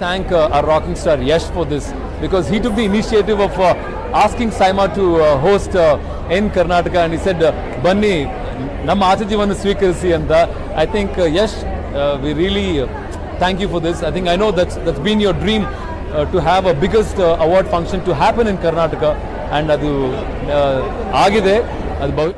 thank uh, our rocking star Yash for this because he took the initiative of uh, asking Saima to uh, host uh, in Karnataka and he said, uh, ಬನ್ನಿ ನಮ್ಮ ಆತಿಥ್ಯವನ್ನು ಸ್ವೀಕರಿಸಿ ಅಂತ I think Yash we really thank you for this I think I know that's that's been your dream to have a biggest award function to happen in Karnataka and ಅದು uh, ಆಗಿದೆ ಅದು ಭವಿ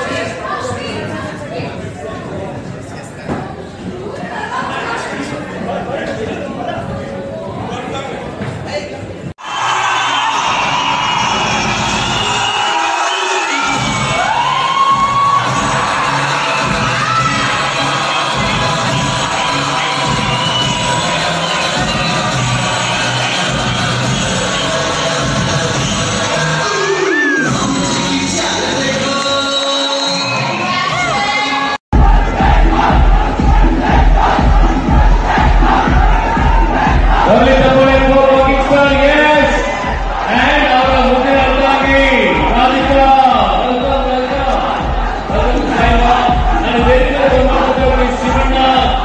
Only the boy for rocking star, yes. And our ಮುಂದಿನ ಅರ್ಧಾಂಗಿ, Radhika. Welcome, welcome. Welcome, ಸಾಯಿಬಾ. ನನ್ನ ವೇದಿಕೆ ಬಂದಿರುವಂತವರು Shivanna.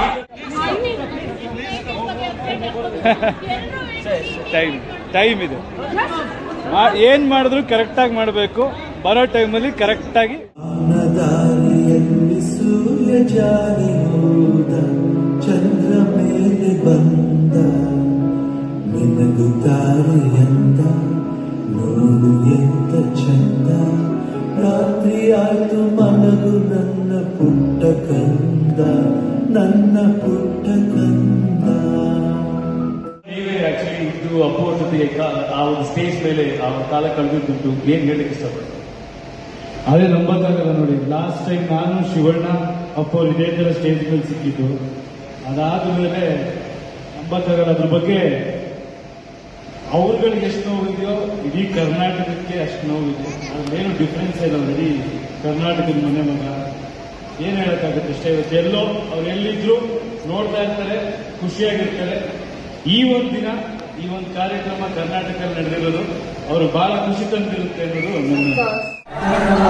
Time time ಇದೆ ಮಾ- ಏನ್ ಮಾಡಿದ್ರು ಕರೆಕ್ಟಾಗಿ ಮಾಡಬೇಕು ಬರೋ ಟೈಮಲ್ಲಿ ಕರೆಕ್ಟಾಗಿ ದಾರಿಯಲ್ಲಿ ಸೂರ್ಯ ಜಾರಿ ಹೋದ ಚಂದ್ರ ಮೇಲೆ ಬಂದ ನಿನದು ದಾರಿಯಂದ ನೋಡು ಎಂತ ಚಂದ ರಾತ್ರಿ ಆಯ್ತು ಮನಗು ನನ್ನ ಪುಟ್ಟ ಕಂದ ನನ್ನ ಪುಟ್ಟ ಕಂದ ನೀವೇ ಆಕ್ಚುಲಿ ಇದು ಅಪ್ಪು ಅವ್ರ ಜೊತೆಗೆ ಕಾ- ಆ ಒಂದು ಸ್ಟೇಜ್ ಮೇಲೆ ಆ ಒಂದು ಕಾಲ ಕಳೆದಿದ್ದು ಏನ್ ಹೇಳಕ್ಕೆ ಇಷ್ಟಪಡ್ತೀನಿ ಅದೇ ನಂಬಕ್ಕಾಗಲ್ಲ ನೋಡಿ ಲಾಸ್ಟ್ ಟೈಮ್ ನಾನು ಶಿವಣ್ಣ ಅಪ್ಪ ಅವ್ರು ಇದೇ ತರ ಸ್ಟೇಜ್ ಮೇಲೆ ಸಿಕ್ಕಿದ್ದು ಅದಾದ್ಮೇಲೆ ನಂಬಕ್ಕಾಗಲ್ಲ ಅದ್ರ ಬಗ್ಗೆ ಅವ್ರುಗಳಿಗೆ ಎಷ್ಟು ನೋವಿದೆಯೋ ಇಡೀ ಕರ್ನಾಟಕಕ್ಕೆ ಅಷ್ಟು ನೋವಿದೆ ಅದ್ರೇನು ಡಿಫ್ರೆನ್ಸ್ ಇಲ್ಲ ಅವ್ರು ಇಡೀ ಕರ್ನಾಟಕದ ಮನೆ ಮಗ ಏನ್ ಹೇಳಕ್ಕಾಗುತ್ತೆ ಅಷ್ಟೇ ಇವತ್ತು ಎಲ್ಲೋ ಅವ್ರು ಎಲ್ಲಿದ್ರು ನೋಡ್ತಾ ಇರ್ತಾರೆ ಖುಷಿಯಾಗಿರ್ತಾರೆ ಈ ಒಂದು ದಿನ ಈ ಒಂದು ಕಾರ್ಯಕ್ರಮ ಕರ್ನಾಟಕ ನಡೆದಿರೋದು ಅವರು ಬಹಳ ಖುಷಿ ತಂದಿರುತ್ತೆ ಅನ್ನೋದು ನನ್ನ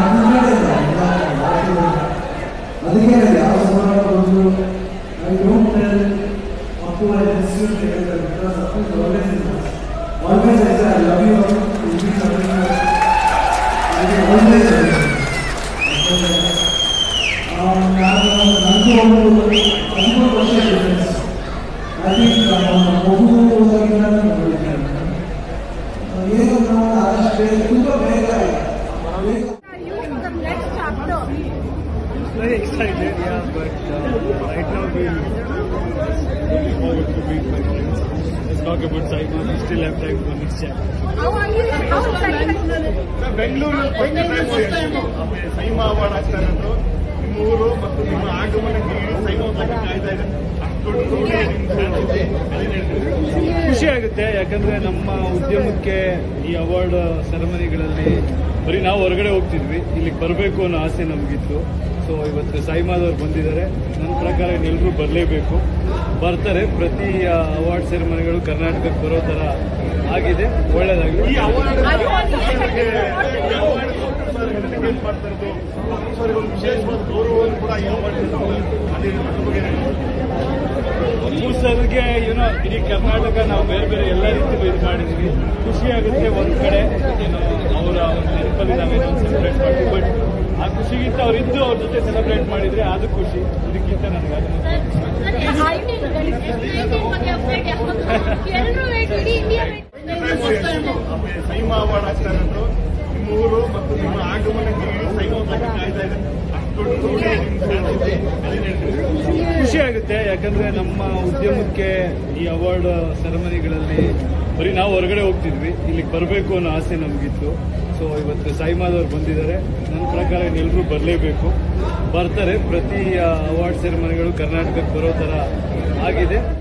ಅದಕ್ಕೆ ಯಾವ ಸಮಾರಂಭ ಬಂದ್ರು I don't tell Appu I miss you because Appu is always in always I I love you it is always ನಾನು ನನಗೂ ಒಂದು ಹದಿಮೂರು ವರ್ಷ ಡಿಫ್ರೆನ್ಸ್ ಐ ಥಿಂಕ್ ಮಗು ಹೋದಾಗಿಂದ ನೋಡಿದ್ದೇನೆ ಏನು ನಾವು ಆದಷ್ಟು ತುಂಬ ಬೇಗ ಬೇಗ next chapter. very excited, yeah, but uh, right now we looking forward to meet my friends. Let's talk about Saima. We still have time for next chapter. How are you? How excited? Bengaluru SIIMA award ಆಗ್ತಾ ಇರೋದು ನಿಮ್ಮ ಊರು ಮತ್ತು ನಿಮ್ಮ ಆಗಮನಕ್ಕೆ ಇಡೀ ಸೈಮಾ ಬಗ್ಗೆ ಕಾಯ್ತಾ ಇದೆ ಅಷ್ಟು ದೊಡ್ಡ ರೋಡಿ ನಿಮ್ಮ ಫ್ಯಾನ್ಸ್ ಇದೆ ಅದೇನ್ ಹೇಳ್ತೀರಿ ಖುಷಿ ಆಗುತ್ತೆ ಯಾಕಂದ್ರೆ ನಮ್ಮ ಉದ್ಯಮಕ್ಕೆ ಈ ಅವಾರ್ಡ್ ಸೆರೆಮನಿಗಳಲ್ಲಿ ಬರೀ ನಾವು ಹೊರಗಡೆ ಹೋಗ್ತಿದ್ವಿ ಇಲ್ಲಿಗೆ ಬರಬೇಕು ಅನ್ನೋ ಆಸೆ ನಮಗಿತ್ತು ಸೊ ಇವತ್ತು ಸಾಯಿಮಾದವ್ರು ಬಂದಿದ್ದಾರೆ ನನ್ನ ಪ್ರಕಾರ ಎಲ್ಲರೂ ಬರಲೇಬೇಕು ಬರ್ತಾರೆ ಪ್ರತಿ ಅವಾರ್ಡ್ ಸೆರೆಮನಿಗಳು ಕರ್ನಾಟಕಕ್ಕೆ ಬರೋ ಥರ ಆಗಿದೆ ಒಳ್ಳೇದಾಗಿದೆ ಈ ಅವಾರ್ಡ್ ಡೆಡಿಕೇಟ್ ಮಾಡ್ತಾ ಇರೋದು ಸರ್ ಒಂದು ವಿಶೇಷವಾದ ಗೌರವವನ್ನು ಕೂಡ ಈ ಅವಾರ್ಡ್ ಅದೇ ಅದ್ರ ಬಗ್ಗೆ ಹೇಳಿ. ಅಪ್ಪು ಸರ್ಗೆ ಏನೋ ಇಡೀ ಕರ್ನಾಟಕ ನಾವು ಬೇರೆ ಬೇರೆ ಎಲ್ಲ ರೀತಿಯಲ್ಲೂ ಇದು ಮಾಡಿದ್ವಿ ಖುಷಿ ಆಗುತ್ತೆ ಒಂದ್ ಕಡೆ ಏನೋ ಅವರ ಒಂದು ನೆನಪಲ್ಲಿ ನಾವೇನೋ ಸೆಲೆಬ್ರೇಟ್ ಮಾಡ್ತೀವಿ ಬಟ್ ಆ ಖುಷಿಗಿಂತ ಅವ್ರಿದ್ದು ಅವ್ರ ಜೊತೆ ಸೆಲೆಬ್ರೇಟ್ ಮಾಡಿದ್ರೆ ಅದು ಖುಷಿ ಇದಕ್ಕಿಂತ ನನಗೆ ಅದು ಎಲ್ಲರೂ ವೇಟ್ ಇಡೀ ಇಂಡಿಯಾ ಸೈಮಾ ಅವಾರ್ಡ್ ಆಗ್ತಾ ಇರೋದು ನಿಮ್ಮ ಊರು ಮತ್ತು ನಿಮ್ಮ ಆಗಮನಕ್ಕೆ ಇಡೀ ಸೈಮಾ ಬಗ್ಗೆ ಕಾಯ್ತಾ ಇದೆ ಅಷ್ಟು ದೊಡ್ಡ ರೋಡಿ ನಿಮ್ಮ ಫ್ಯಾನ್ಸ್ ಇದೆ ಅದೇನ್ ಹೇಳ್ತೀರಿ ಖುಷಿ ಆಗುತ್ತೆ ಯಾಕಂದ್ರೆ ನಮ್ಮ ಉದ್ಯಮಕ್ಕೆ ಈ ಅವಾರ್ಡ್ ಸೆರೆಮನಿಗಳಲ್ಲಿ ಬರೀ ನಾವು ಹೊರಗಡೆ ಹೋಗ್ತಿದ್ವಿ ಇಲ್ಲಿಗೆ ಬರಬೇಕು ಅನ್ನೋ ಆಸೆ ನಮಗಿತ್ತು ಸೊ ಇವತ್ತು ಸಾಯಿಮಾದವ್ರು ಬಂದಿದ್ದಾರೆ ನನ್ನ ಪ್ರಕಾರ ಎಲ್ಲರೂ ಬರಲೇಬೇಕು ಬರ್ತಾರೆ ಪ್ರತಿ ಅವಾರ್ಡ್ ಸೆರೆಮನಿಗಳು ಕರ್ನಾಟಕಕ್ಕೆ ಬರೋ ಥರ ಆಗಿದೆ